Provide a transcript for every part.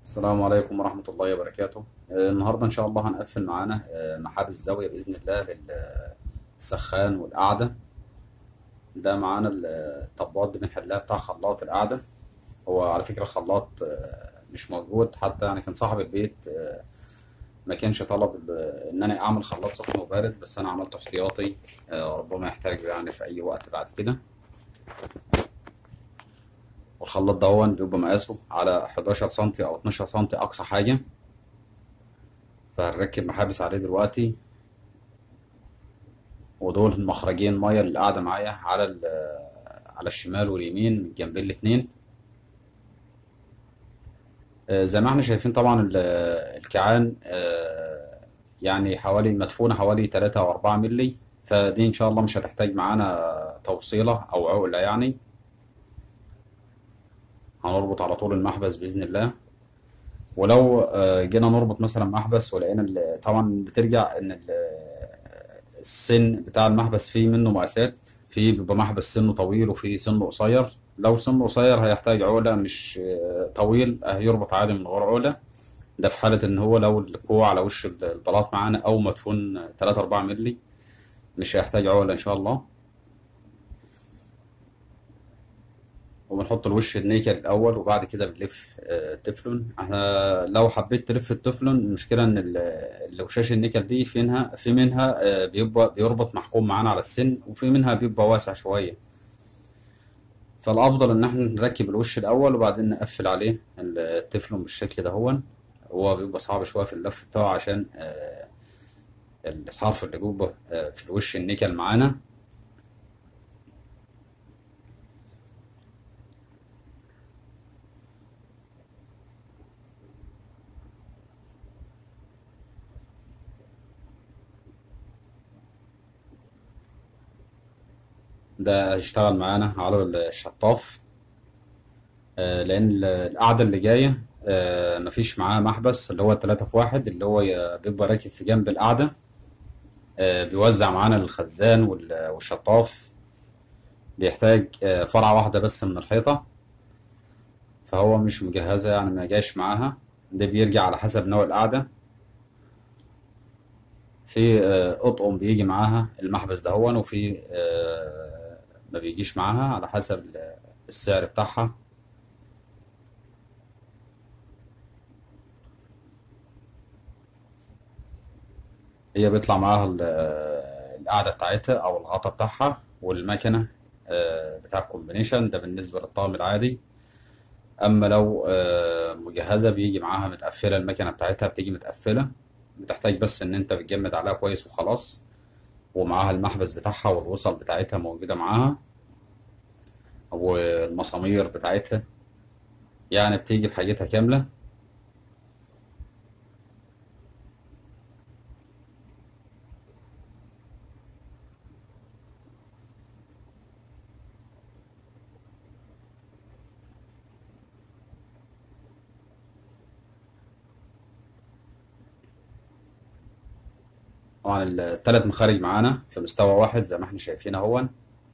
السلام عليكم ورحمة الله وبركاته آه، النهاردة إن شاء الله هنقفل معانا آه، محابس زاوية بإذن الله للسخان والقعدة ده معانا الطباط دي بنحلها بتاع خلاط القعدة هو على فكرة الخلاط آه، مش موجود حتى يعني كان صاحب البيت آه، ما كانش طلب ال- إن أنا أعمل خلاط سخن وبارد بس أنا عملته احتياطي آه، ربما يحتاجه يعني في أي وقت بعد كده والخلاط ده هو بيبقى مقاسه على 11 سنتي أو 12 سنتي أقصى حاجة فهنركب محابس عليه دلوقتي ودول مخرجين ميه اللي قاعده معايا على ال- على الشمال واليمين من جنبين الاتنين آه، زي ما احنا شايفين طبعا ال- الكيعان آه، يعني حوالي مدفونه حوالي 3 او 4 ملي فدي ان شاء الله مش هتحتاج معانا توصيله او عقله يعني هنربط على طول المحبس باذن الله ولو آه، جينا نربط مثلا محبس ولقينا ال- طبعا بترجع ان ال- السن بتاع المحبس فيه منه مقاسات في بيبقى محبس سنه طويل وفي سنه قصير لو سنه قصير هيحتاج عقلة مش آه، طويل هيربط عادي من غير عقلة ده في حالة ان هو لو الكوع على وش البلاط معانا او مدفون 3 4 ملي مش هيحتاج عقلة ان شاء الله وبنحط الوش النيكل الاول وبعد كده بنلف آه، التفلون احنا لو حبيت تلف التفلون المشكله ان ال- الوشاش النيكل دي في منها في منها آه، بيبقى بيربط محكوم معانا على السن وفي منها بيبقى واسع شويه فالافضل ان احنا نركب الوش الاول وبعدين نقفل عليه التفلون بالشكل ده هو هو بيبقى صعب شويه في اللف بتاعه عشان آه، الحرف اللي جوه آه، في الوش النيكل معانا ده هيشتغل معانا على الشطاف آه، لان ال- القعده اللي جايه آه، مفيش معاه محبس اللي هو التلاتة في واحد اللي هو ي- بيبقى راكب في جنب القعده آه، بيوزع معانا الخزان وال- والشطاف بيحتاج آه، فرعة واحدة بس من الحيطة فهو مش مجهزة يعني ما جاش معاها ده بيرجع على حسب نوع القعدة في آه، أطقم بيجي معاها المحبس ده هو وفي آه، ما بيجيش معاها على حسب ال- السعر بتاعها هي بيطلع معاها ال- آه، القعدة بتاعتها أو الغطا بتاعها والمكنة آه، بتاع الكومبينيشن ده بالنسبة للطقم العادي اما لو آه، مجهزه بيجي معاها متقفله المكنه بتاعتها بتيجي متقفله بتحتاج بس ان انت بتجمد عليها كويس وخلاص ومعاها المحبس بتاعها والوصل بتاعتها موجوده معاها والمسامير بتاعتها يعني بتيجي بحاجتها كامله طبعا الثلاث مخارج معانا في مستوى واحد زي ما احنا شايفين اهو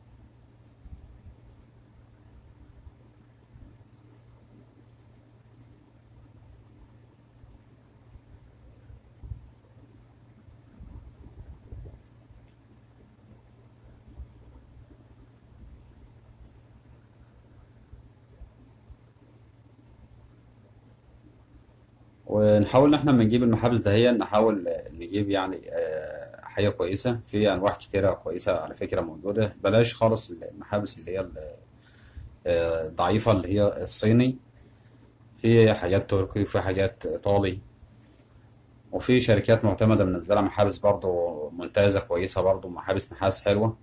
ونحاول ان احنا لما نجيب المحابس دهيا نحاول آه، نجيب يعني آه، حاجه كويسه في انواع كتيره كويسه على فكره موجوده بلاش خالص المحابس اللي هي ال- آه، الضعيفه اللي هي الصيني في حاجات تركي وفي حاجات ايطالي وفي شركات معتمدة منزلة محابس برضو ممتازة كويسة برضو محابس نحاس حلوة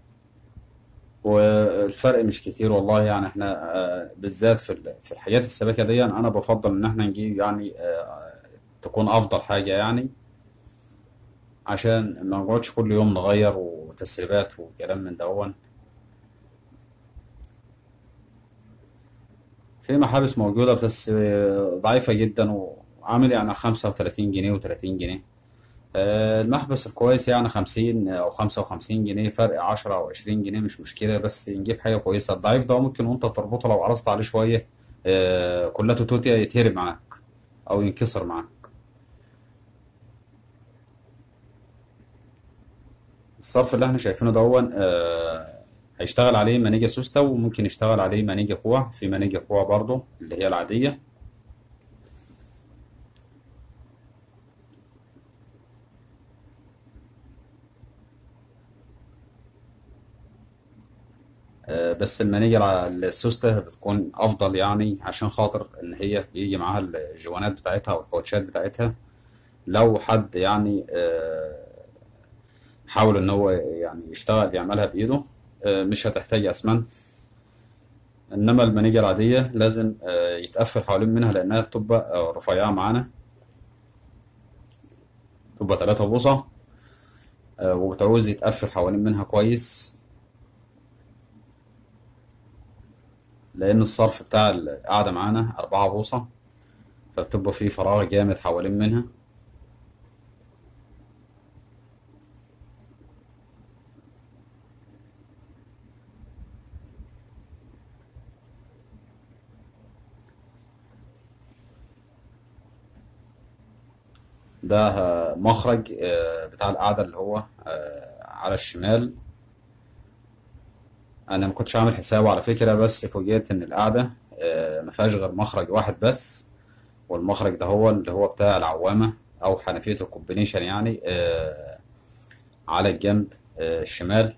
والفرق مش كتير والله يعني احنا آه، بالذات في ال- في الحاجات السباكة دي انا بفضل ان احنا نجيب يعني آه، تكون افضل حاجة يعني عشان ما نقعدش كل يوم نغير وتسريبات وكلام من دون في محابس موجودة بس آه، ضعيفة جدا وعامل يعني 35 جنيه و30 جنيه آه، المحبس الكويس يعني خمسين أو خمسة وخمسين جنيه فرق عشرة أو عشرين جنيه مش مشكلة بس نجيب حاجة كويسة الضعيف ده ممكن وأنت تربطه لو قرصت عليه شوية آه، كلته توتيا يتهرب معاك او ينكسر معاك الصرف اللي احنا شايفينه دون آه هيشتغل عليه مانيجا سوسته وممكن يشتغل عليه مانيجا كوع في مانيجا كوع برضه اللي هي العادية آه بس المانيجا الع- السوسته بتكون افضل يعني عشان خاطر ان هي بيجي معاها الجوانات بتاعتها او الكاوتشات بتاعتها لو حد يعني آه حاول ان هو يعني يشتغل يعملها بايده آه، مش هتحتاج اسمنت انما المانيجا العاديه لازم آه، يتقفل حوالين منها لانها بتبقى آه، رفيعه معانا بتبقى 3 بوصه آه، وبتعوز يتقفل حوالين منها كويس لان الصرف بتاع القاعده معانا 4 بوصه فبتبقى فيه فراغ جامد حوالين منها ده آه، مخرج آه، بتاع القاعده اللي هو آه، على الشمال انا ما كنتش عامل حسابه على فكره بس فوجئت ان القاعده آه، ما فيهاش غير مخرج واحد بس والمخرج ده هو اللي هو بتاع العوامه او حنفيه الكومبينيشن يعني آه، على الجنب آه، الشمال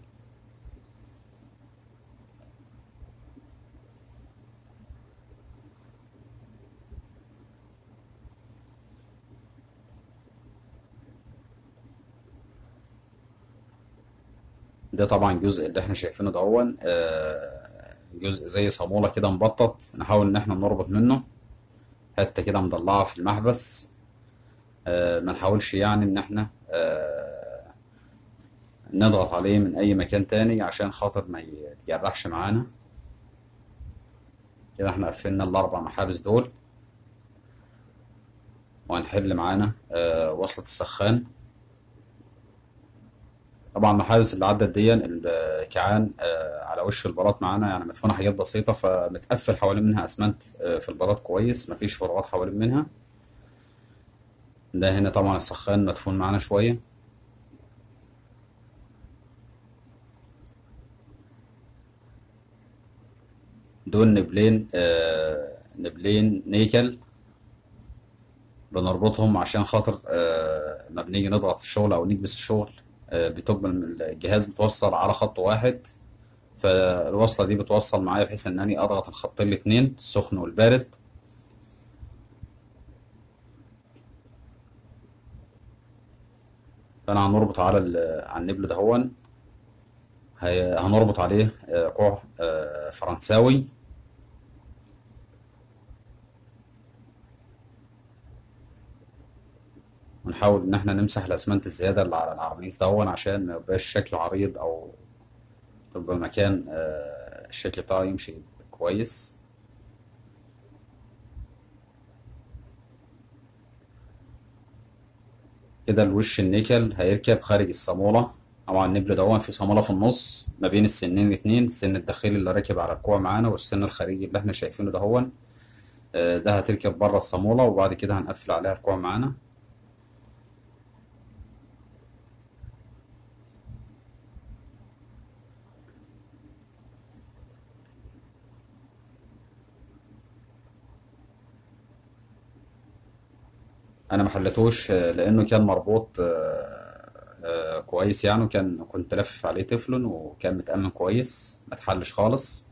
ده طبعا جزء اللي احنا شايفينه ده هو آه، جزء زي صامولة كده مبطط نحاول ان احنا نربط منه حتة كده مضلعة في المحبس آه، ما نحاولش يعني ان احنا آه، نضغط عليه من اي مكان تاني عشان خاطر ما يتجرحش معانا كده احنا قفلنا الاربع محابس دول وهنحل معانا آه، وصلة السخان طبعا المحابس اللي عدت دي الكيعان آه، على وش البلاط معانا يعني مدفونة حاجات بسيطة فمتقفل حوالين منها اسمنت آه، في البلاط كويس مفيش فراغات حوالين منها ده هنا طبعا السخان مدفون معانا شوية دول نبلين آه، نبلين نيكل بنربطهم عشان خاطر آه، لما بنيجي نضغط الشغل او نكبس الشغل آه، بتبقى الجهاز متوصل على خط واحد فالوصلة دي بتوصل معايا بحيث ان اني اضغط الخطين الاتنين السخن والبارد فانا هنربط على ال- على النبل دهون هي- هنربط عليه آه، كوع آه، فرنساوي ونحاول ان احنا نمسح الاسمنت الزيادة اللي على العرنيس دهون عشان ما يبقاش شكله عريض او تبقى مكان آه، الشكل بتاعه يمشي كويس كده الوش النيكل هيركب خارج الصامولة طبعا النبل ده في صامولة في النص ما بين السنين الاتنين السن الداخلي اللي راكب على الكوع معانا والسن الخارجي اللي احنا شايفينه ده هو ده هتركب بره الصامولة وبعد كده هنقفل عليها الكوع معانا انا ما حلتوش آه، لانه كان مربوط آه، آه، كويس يعني وكان كنت لافف عليه تeflon وكان متأمن كويس ما اتحلش خالص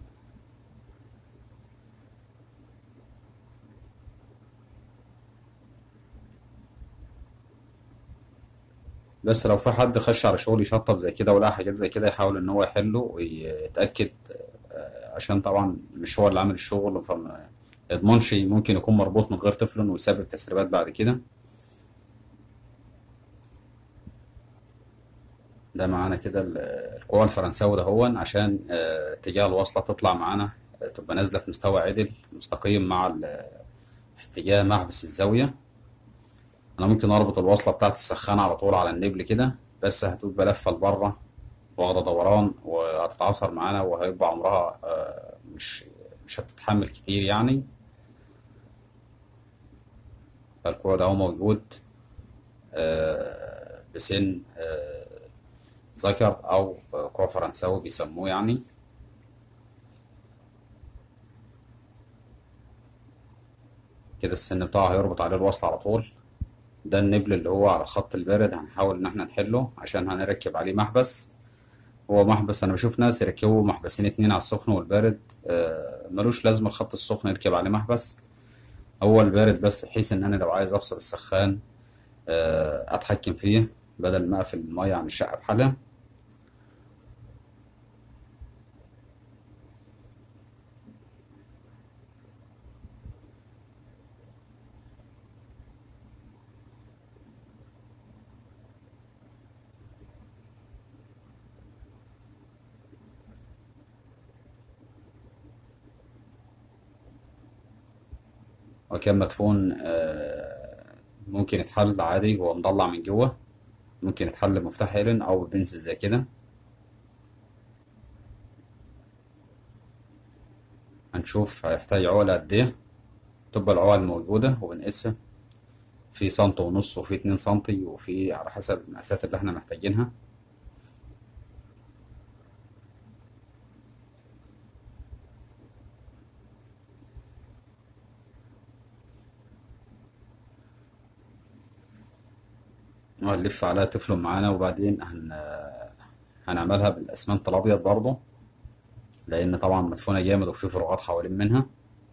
بس لو في حد خش على شغل يشطب زي كده ولقى حاجات زي كده يحاول ان هو يحله ويتأكد آه، عشان طبعا مش هو اللي عامل الشغل فما يضمنش ممكن يكون مربوط من غير تeflon ويسبب تسريبات بعد كده ده معانا كده ال- الكوع الفرنساوي ده هو عشان آه، اتجاه الوصلة تطلع معانا آه، تبقى نازلة في مستوى عدل مستقيم مع ال- في اتجاه محبس الزاوية انا ممكن اربط الوصلة بتاعت السخان على طول على النبل كده بس هتبقى لفة لبره واخدة دوران وهتتعصر معانا وهيبقى عمرها آه، مش مش هتتحمل كتير يعني فالكوع ده هو موجود آه، بسن آه، ذكر أو كوع فرنساوي بيسموه يعني كده السن بتاعه هيربط عليه الوصل على طول ده النبل اللي هو على الخط البارد هنحاول إن احنا نحله عشان هنركب عليه محبس هو محبس أنا بشوف ناس يركبوا محبسين اتنين على السخن والبارد آه، ملوش لازمة الخط السخن يركب عليه محبس هو البارد بس بحيث إن أنا لو عايز أفصل السخان آه، أتحكم فيه بدل ما أقفل المية عن الشقة بحالها وكان مدفون آه، ممكن يتحل عادي هو مضلع من جوه ممكن يتحل بمفتاح ايرن او بنزل زي كده هنشوف هيحتاج عقلة قد ايه تبقى العقل موجودة وبنقيسها في سنتي ونص وفي اتنين سنتي وفي على حسب المقاسات اللي احنا محتاجينها وهنلف عليها تفلم معانا وبعدين هن... هنعملها بالاسمنت الابيض برضه لان طبعا مدفونة جامد وفي فروقات حوالين منها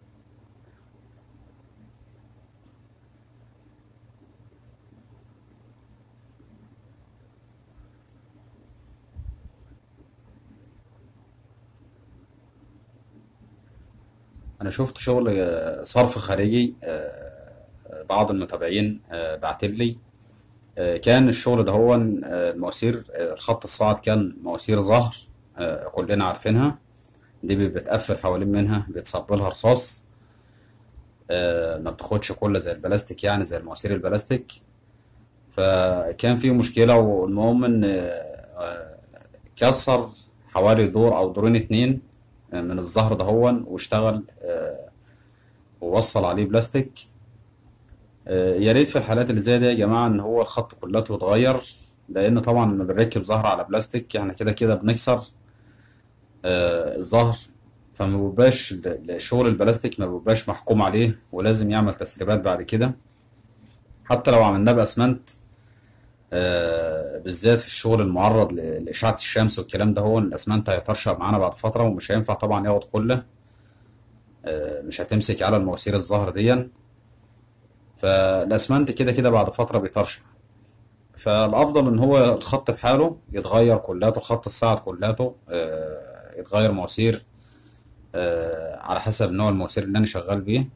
انا شفت شغل آه، صرف خارجي آه، آه، بعض المتابعين بعتلي آه، كان الشغل ده هو آه، المواسير آه، الخط الصاعد كان مواسير ظهر آه، كلنا عارفينها دي بتقفل حوالين منها بيتصب لها رصاص آه، ما بتاخدش كل زي البلاستيك يعني زي المواسير البلاستيك فكان في مشكلة والمهم ان آه، كسر حوالي دور او دورين اتنين آه، من الظهر ده هو واشتغل آه، ووصل عليه بلاستيك آه، يا ريت في الحالات اللي زي دي يا جماعة ان هو الخط كلته يتغير لان طبعا لما بنركب ظهر على بلاستيك احنا كده كده بنكسر آه، الظهر فما بيبقاش ال- الشغل البلاستيك ما بيبقاش محكوم عليه ولازم يعمل تسريبات بعد كده حتى لو عملناه بأسمنت آه، بالذات في الشغل المعرض ل- لإشعة الشمس والكلام ده هو الأسمنت هيطرشق معانا بعد فترة ومش هينفع طبعا ياخد كله آه، مش هتمسك على المواسير الظهر دي فالأسمنت كده كده بعد فترة بيطرشق فالأفضل إن هو الخط بحاله يتغير كلاته الخط الصاعد كلاته آه، يتغير مواسير آه، على حسب نوع المواسير اللي أنا شغال بيه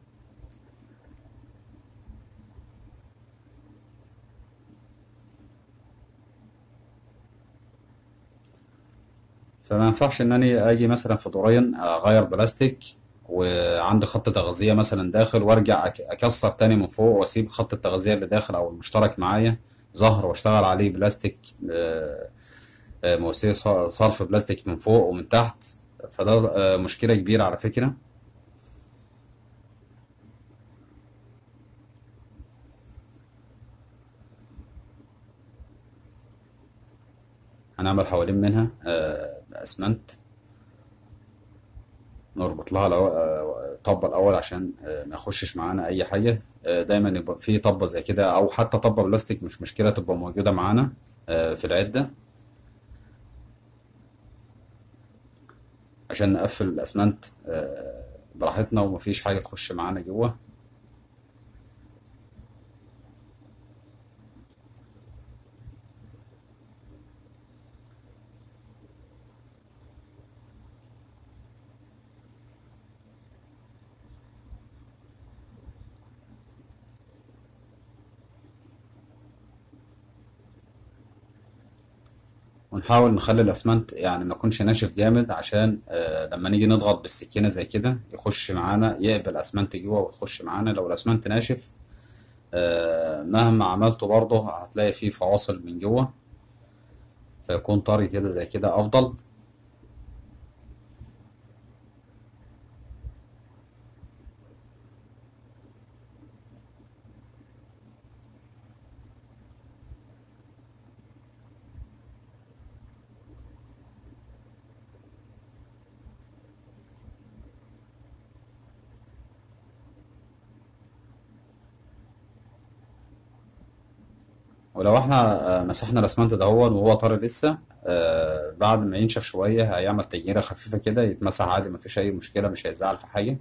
فما ينفعش إن أنا أجي مثلا في دورين أغير بلاستيك وعندي خط تغذية مثلا داخل وأرجع أك- أكسر تاني من فوق وأسيب خط التغذية اللي داخل أو المشترك معايا ظهر وأشتغل عليه بلاستيك آه، آه، مواسير ص- صرف بلاستيك من فوق ومن تحت فده آه، مشكلة كبيرة على فكرة هنعمل حوالين منها آه، بأسمنت نربط لها الأو- آه، طبة الأول عشان آه، ما يخشش معانا أي حاجة آه، دايما يبقى في طبة زي كده أو حتى طبة بلاستيك مش مشكلة تبقى موجودة معانا آه، في العدة عشان نقفل الأسمنت آه، براحتنا ومفيش حاجة تخش معانا جوه ونحاول نخلي الأسمنت يعني ما يكونش ناشف جامد عشان آه، لما نيجي نضغط بالسكينة زي كده يخش معانا يقبل أسمنت جوه ويخش معانا لو الأسمنت ناشف آه، مهما عملته برضه هتلاقي فيه فواصل من جوه فيكون طري كده زي كده أفضل ولو احنا آه، مسحنا الاسمنت دهون وهو طري لسه آه، بعد ما ينشف شوية هيعمل تجيرة خفيفة كده يتمسح عادي مفيش أي مشكلة مش هيزعل في حاجة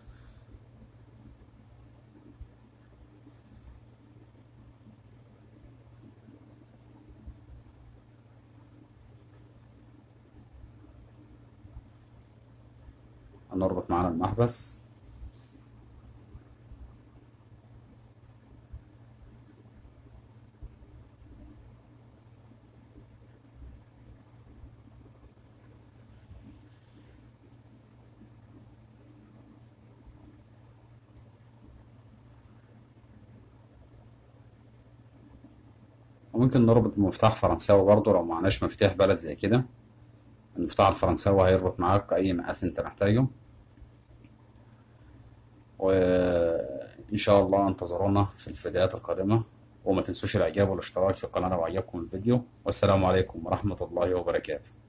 هنربط معانا المحبس وممكن نربط بمفتاح فرنساوي برضه لو معناش مفتاح بلد زي كده المفتاح الفرنساوي هيربط معاك أي مقاس أنت محتاجه وإن شاء الله انتظرونا في الفيديوهات القادمة وما تنسوش الإعجاب والاشتراك في القناة لو عجبكم الفيديو والسلام عليكم ورحمة الله وبركاته